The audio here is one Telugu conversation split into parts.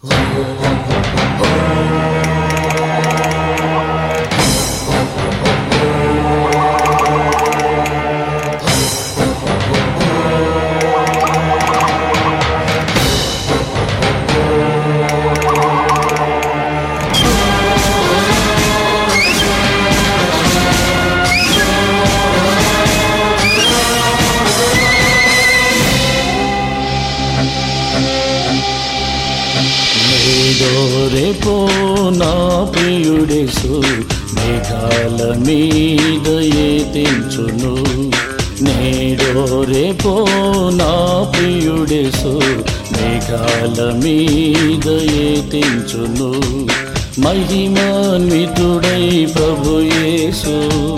నేడో రేపో నా ప్రియుడేసు మేఘాల మీద ఏతించును నేడో రేపో నా ప్రియుడేసు మేఘాల మీద ఏతించును మహిమాన్వితుడై ప్రభు యేసు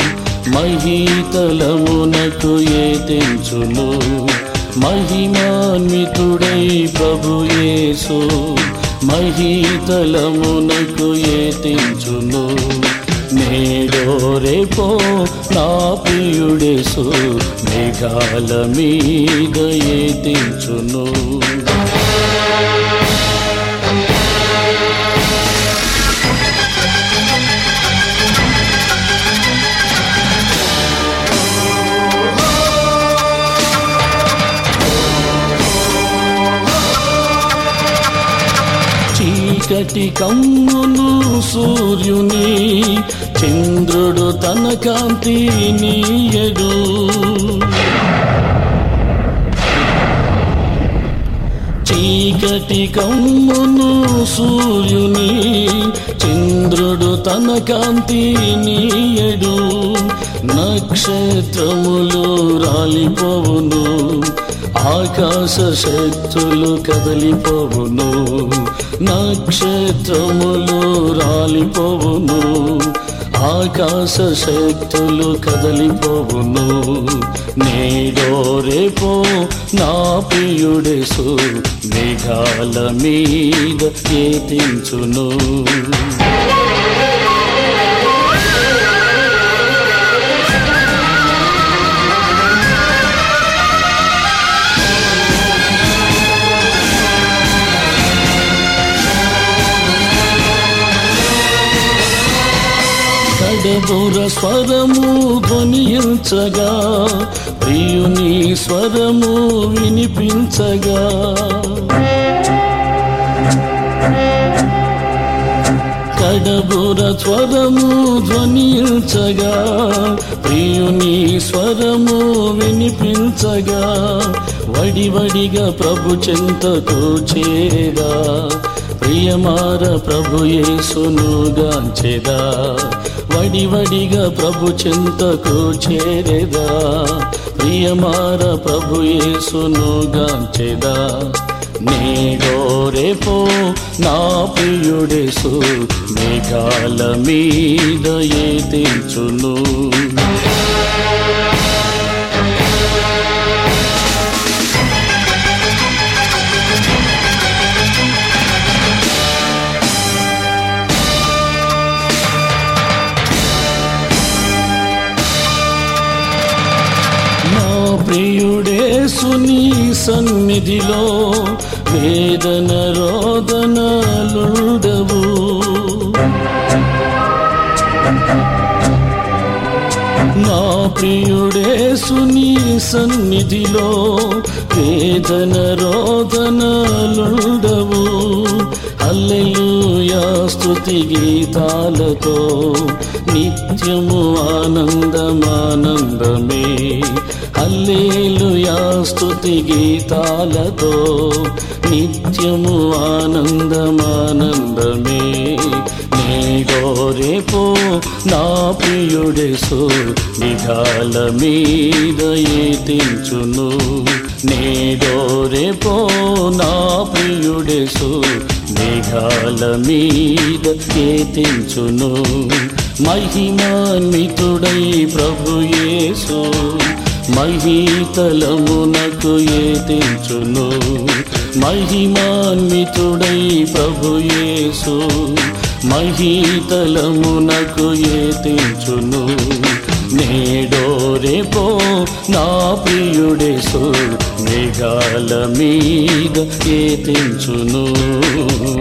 మహీతలమునకు ఏతించును మహిమాన్వితుడై ప్రభు యేసు మహీతలమునకు ఏతించును నేడో రేపో నా ప్రియుడేసు మేఘాల మీద ఏతించును చీకటి కమ్మును సూర్యుని చంద్రుడు తన కాంతి నీయడు చీకటి కమ్మును సూర్యుని చంద్రుడు తన కాంతి నీయడు నక్షత్రములు రాలిపోవును ఆకాశ శక్తులు కదలిపోవును నక్షత్రములు రాలిపోవును ఆకాశ శక్తులు కదలిపోవును నేడో రేపో నా ప్రియుడేసు మేఘాల మీద ఏతించును కడబుర స్వరము ధ్వనించగా ప్రియుని స్వరము వినిపించగా కడబుర స్వరము ధ్వనించగా ప్రియుని స్వరము వినిపించగా వడివడిగా ప్రభు చెంతకు చేరా ప్రియమార ప్రభు యేసును గాంచెదా వడివడిగా ప్రభు చింతకు చేరేదా ప్రియమార ప్రభు యేసును గాంచెదా నేడో రేపో నా ప్రియుడేసు మేఘాల మీద ఏతించును నా ప్రియుడేసుని సన్నిధిలో వేదన రోదనలుండవు నా ప్రియుడేసుని సన్నిధిలో వేదన రోదనలుండవు హల్లెలూయా స్తుతి గీతాలతో నిత్యము ఆనందమానందమే హల్లేలుయా స్తుతి గీతాలతో నిత్యము ఆనందమానందమే నేడో రేపో నా ప్రియుడేసు నిఘాల మీద ఏతించును నేడో రేపో నా ప్రియుడేసు మేఘాల మీద ఏతించును మహిమాన్వితుడై ప్రభు యేసు మహీతలమునకు ఏతించును మహిమాన్వితుడై ప్రభు యేసు మహీతలమునకు ఏతించును నేడో రేపో నా ప్రియుడేసు మేఘాల మీద ఏతించును